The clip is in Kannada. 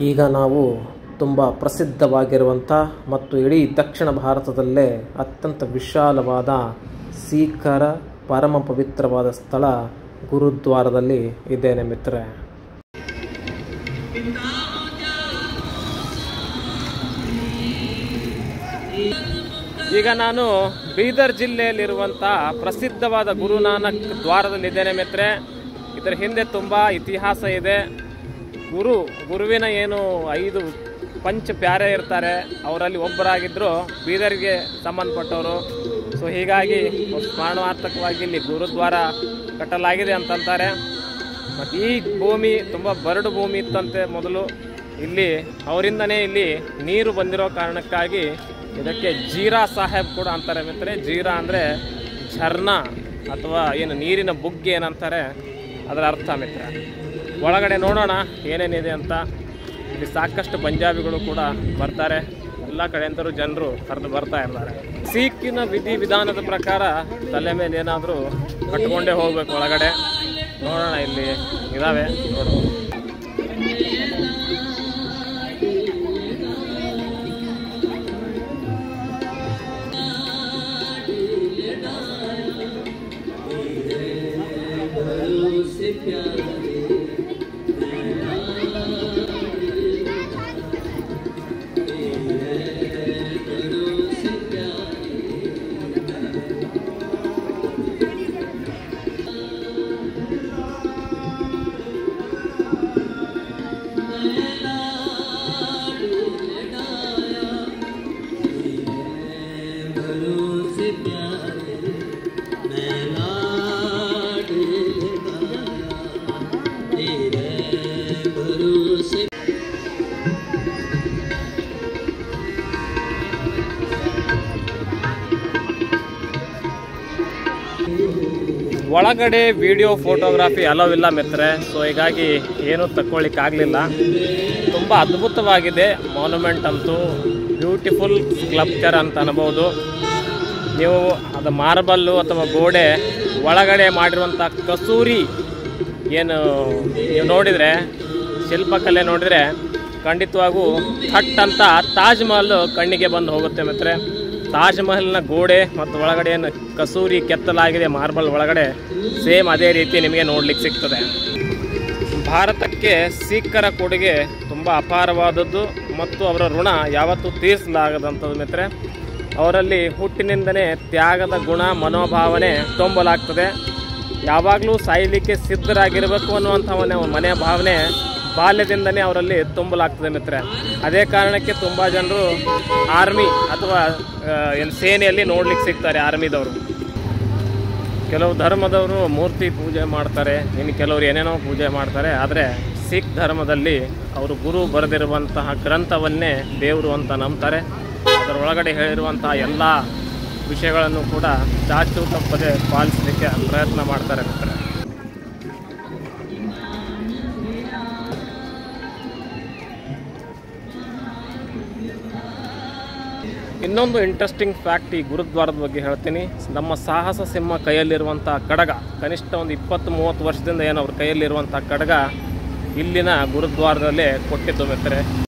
ಈಗ ನಾವು ತುಂಬ ಪ್ರಸಿದ್ಧವಾಗಿರುವಂಥ ಮತ್ತು ಇಡೀ ದಕ್ಷಿಣ ಭಾರತದಲ್ಲೇ ಅತ್ಯಂತ ವಿಶಾಲವಾದ ಸಿಖ್ಖರ ಪರಮ ಪವಿತ್ರವಾದ ಸ್ಥಳ ಗುರುದ್ವಾರದಲ್ಲಿ ಇದ್ದೇನೆ ಮಿತ್ರರೆ ಈಗ ನಾನು ಬೀದರ್ ಜಿಲ್ಲೆಯಲ್ಲಿರುವಂಥ ಪ್ರಸಿದ್ಧವಾದ ಗುರುನಾನಕ್ ದ್ವಾರದಲ್ಲಿದ್ದೇನೆ ಮಿತ್ರೆ ಇದರ ಹಿಂದೆ ತುಂಬ ಇತಿಹಾಸ ಇದೆ ಗುರು ಗುರುವಿನ ಏನು ಐದು ಪಂಚ ಪ್ಯಾರೆ ಇರ್ತಾರೆ ಅವರಲ್ಲಿ ಒಬ್ಬರಾಗಿದ್ದರು ಬೀದರ್ಗೆ ಸಂಬಂಧಪಟ್ಟವರು ಸೊ ಹೀಗಾಗಿ ಸ್ಮರಣಾರ್ಥಕವಾಗಿ ಇಲ್ಲಿ ಗುರುದ್ವಾರ ಕಟ್ಟಲಾಗಿದೆ ಅಂತಂತಾರೆ ಮತ್ತು ಈ ಭೂಮಿ ತುಂಬ ಬರಡು ಭೂಮಿ ಇತ್ತಂತೆ ಮೊದಲು ಇಲ್ಲಿ ಅವರಿಂದನೇ ಇಲ್ಲಿ ನೀರು ಬಂದಿರೋ ಕಾರಣಕ್ಕಾಗಿ ಇದಕ್ಕೆ ಜೀರಾ ಸಾಹೇಬ್ ಕೂಡ ಅಂತಾರೆ ಮಿತ್ರೆ ಜೀರಾ ಅಂದರೆ ಝರ್ನಾ ಅಥವಾ ಏನು ನೀರಿನ ಬುಗ್ಗೆ ಏನಂತಾರೆ ಅದರ ಅರ್ಥ ಮಿತ್ರ ಒಳಗಡೆ ನೋಡೋಣ ಏನೇನಿದೆ ಅಂತ ಇಲ್ಲಿ ಸಾಕಷ್ಟು ಪಂಜಾಬಿಗಳು ಕೂಡ ಬರ್ತಾರೆ ಎಲ್ಲ ಕಡೆಯಿಂದಲೂ ಜನರು ಹರಿದು ಬರ್ತಾ ಇರ್ತಾರೆ ಸೀಕಿನ ವಿಧಿ ವಿಧಾನದ ಪ್ರಕಾರ ತಲೆ ಮೇಲೆ ಏನಾದರೂ ಕಟ್ಕೊಂಡೇ ಹೋಗ್ಬೇಕು ಒಳಗಡೆ ನೋಡೋಣ ಇಲ್ಲಿ ಇದಾವೆ ನೋಡೋಣ ಒಳಗಡೆ ವಿಡಿಯೋ ಫೋಟೋಗ್ರಫಿ ಅಲೋವಿಲ್ಲ ಮಿತ್ರೆ ಸೊ ಹೀಗಾಗಿ ಏನೂ ತಕ್ಕೊಳ್ಳಿಕ್ಕಾಗಲಿಲ್ಲ ತುಂಬ ಅದ್ಭುತವಾಗಿದೆ ಮಾನ್ಯುಮೆಂಟ್ ಅಂತೂ ಬ್ಯೂಟಿಫುಲ್ ಸ್ಕ್ಲಪ್ಚರ್ ಅಂತ ಅನ್ಬೋದು ನೀವು ಅದು ಮಾರ್ಬಲ್ಲು ಅಥವಾ ಗೋಡೆ ಒಳಗಡೆ ಮಾಡಿರುವಂಥ ಕಸೂರಿ ಏನು ನೀವು ನೋಡಿದರೆ ಶಿಲ್ಪಕಲೆ ನೋಡಿದರೆ ಖಂಡಿತವಾಗೂ ಥಟ್ ಅಂತ ತಾಜ್ ಮಹಲ್ ಕಣ್ಣಿಗೆ ಬಂದು ಹೋಗುತ್ತೆ ಮಿತ್ರೆ ತಾಜ್ ಮಹಲ್ನ ಗೋಡೆ ಮತ್ತು ಒಳಗಡೆ ಏನು ಕಸೂರಿ ಕೆತ್ತಲಾಗಿದೆ ಮಾರ್ಬಲ್ ಒಳಗಡೆ ಸೇಮ್ ಅದೇ ರೀತಿ ನಿಮಗೆ ನೋಡ್ಲಿಕ್ಕೆ ಸಿಗ್ತದೆ ಭಾರತಕ್ಕೆ ಸಿಖ್ಖರ ಕೊಡುಗೆ ತುಂಬ ಅಪಾರವಾದದ್ದು ಮತ್ತು ಅವರ ಋಣ ಯಾವತ್ತೂ ತೀರಿಸಲಾಗದಂಥದ್ದು ಮಿತ್ರೆ ಅವರಲ್ಲಿ ಹುಟ್ಟಿನಿಂದನೇ ತ್ಯಾಗದ ಗುಣ ಮನೋಭಾವನೆ ತುಂಬಲಾಗ್ತದೆ ಯಾವಾಗಲೂ ಸಾಯಲಿಕ್ಕೆ ಸಿದ್ಧರಾಗಿರಬೇಕು ಅನ್ನುವಂಥ ಒಂದು ಮನೆ ಭಾವನೆ ಬಾಲ್ಯದಿಂದನೇ ಅವರಲ್ಲಿ ತುಂಬಲಾಗ್ತದೆ ಮಿತ್ರೆ ಅದೇ ಕಾರಣಕ್ಕೆ ತುಂಬ ಜನರು ಆರ್ಮಿ ಅಥವಾ ಏನು ಸೇನೆಯಲ್ಲಿ ನೋಡ್ಲಿಕ್ಕೆ ಸಿಗ್ತಾರೆ ಆರ್ಮಿದವರು ಕೆಲವು ಧರ್ಮದವರು ಮೂರ್ತಿ ಪೂಜೆ ಮಾಡ್ತಾರೆ ಇನ್ನು ಕೆಲವರು ಏನೇನೋ ಪೂಜೆ ಮಾಡ್ತಾರೆ ಆದರೆ ಸಿಖ್ ಧರ್ಮದಲ್ಲಿ ಅವರು ಗುರು ಬರೆದಿರುವಂತಹ ಗ್ರಂಥವನ್ನೇ ದೇವರು ಅಂತ ನಂಬ್ತಾರೆ ಅದರೊಳಗಡೆ ಹೇಳಿರುವಂತಹ ಎಲ್ಲ ವಿಷಯಗಳನ್ನು ಕೂಡ ಚಾಚು ತಪ್ಪದೆ ಪಾಲಿಸಲಿಕ್ಕೆ ಪ್ರಯತ್ನ ಮಾಡ್ತಾರೆ ಮಿತ್ರರೆ ಇನ್ನೊಂದು ಇಂಟ್ರೆಸ್ಟಿಂಗ್ ಫ್ಯಾಕ್ಟ್ ಈ ಗುರುದ್ವಾರದ ಬಗ್ಗೆ ಹೇಳ್ತೀನಿ ನಮ್ಮ ಸಾಹಸ ಸಿಂಹ ಕೈಯಲ್ಲಿರುವಂಥ ಕಡಗ ಕನಿಷ್ಠ ಒಂದು ಇಪ್ಪತ್ತು ಮೂವತ್ತು ವರ್ಷದಿಂದ ಏನು ಅವ್ರ ಕೈಯಲ್ಲಿರುವಂಥ ಕಡಗ ಇಲ್ಲಿನ ಗುರುದ್ವಾರದಲ್ಲೇ ಕೊಟ್ಟಿದ್ದು ಮಿತ್ರೆ